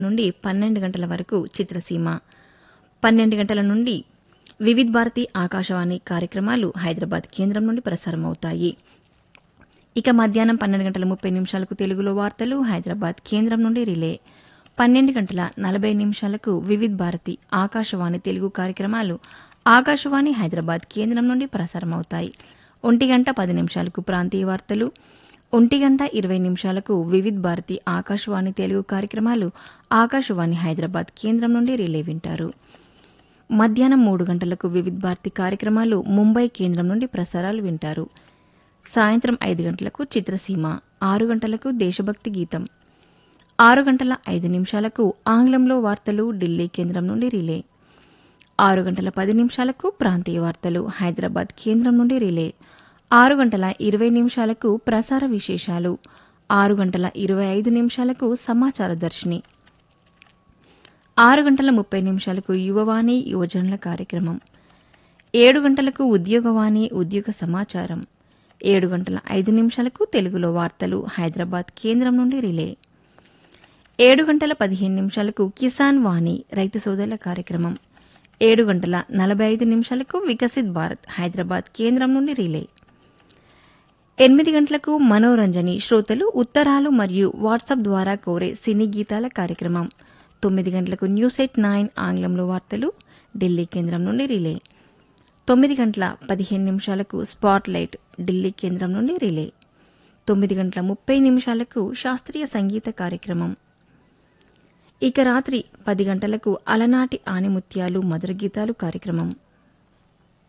నుండి పన్నెండు గంటల వరకు చిత్రసీమ పన్నెండు గంటల నుండి వివిధ్ భారతి ఆకాశవాణి కార్యక్రమాలు హైదరాబాద్ కేంద్రం నుండి ప్రసారమవుతాయి ఇక మధ్యాహ్నం పన్నెండు గంటల ముప్పై నిమిషాలకు తెలుగులో వార్తలు హైదరాబాద్ కేంద్రం నుండి రిలే పన్నెండు గంటల నలభై నిమిషాలకు వివిధ్ భారతి ఆకాశవాణి తెలుగు కార్యక్రమాలు ఆకాశవాణి హైదరాబాద్ కేంద్రం నుండి ప్రసారమవుతాయి ఒంటి గంట పది నిమిషాలకు ప్రాంతీయ వార్తలు ఒంటి గంట ఇరవై నిమిషాలకు వివిధ్ భారతి ఆకాశవాణి తెలుగు కార్యక్రమాలు ఆకాశవాణి హైదరాబాద్ కేంద్రం నుండి రిలే వింటారు మధ్యాహ్నం మూడు గంటలకు వివిధ్ భారతి కార్యక్రమాలు ముంబై కేంద్రం నుండి ప్రసారాలు వింటారు సాయంత్రం ఐదు గంటలకు చిత్రసీమ ఆరు గంటలకు దేశభక్తి గీతం ఆరు గంటల ఐదు నిమిషాలకు ఆంగ్లంలో వార్తలు ఢిల్లీ కేంద్రం నుండి రిలే ఆరు గంటల పది నిమిషాలకు ప్రాంతీయ వార్తలు హైదరాబాద్ కేంద్రం నుండి రిలే ఆరు గంటల ఇరవై నిమిషాలకు ప్రసార విశేషాలు ఆరు గంటల ఇరవై ఐదు నిమిషాలకు సమాచార దర్శిని ఆరు గంటల ముప్పై నిమిషాలకు యువవాణి యువజనుల కార్యక్రమం ఏడు గంటలకు ఉద్యోగవాణి ఉద్యోగ సమాచారం ఏడు గంటల ఐదు నిమిషాలకు తెలుగులో వార్తలు హైదరాబాద్ కేంద్రం నుండి రిలే ఏడు గంటల పదిహేను నిమిషాలకు కిసాన్ వాణి రైతు సోదరుల కార్యక్రమం ఏడు గంటల నలభై ఐదు నిమిషాలకు వికసిత్ భారత్ హైదరాబాద్ కేంద్రం నుండి రిలే ఎనిమిది గంటలకు మనోరంజని శ్రోతలు ఉత్తరాలు మరియు వాట్సాప్ ద్వారా కోరే సినీ గీతాల కార్యక్రమం తొమ్మిది గంటలకు న్యూస్ ఎయిట్ నైన్ ఆంగ్లంలో వార్తలు ఢిల్లీ కేంద్రం నుండి రిలే తొమ్మిది గంటల పదిహేను నిమిషాలకు స్పాట్ లైట్ ఢిల్లీ కేంద్రం నుండి రిలే తొమ్మిది గంటల ముప్పై నిమిషాలకు శాస్త్రీయ సంగీత కార్యక్రమం ఇక రాత్రి పది గంటలకు అలనాటి ఆనిముత్యాలు మధుర గీతాలు కార్యక్రమం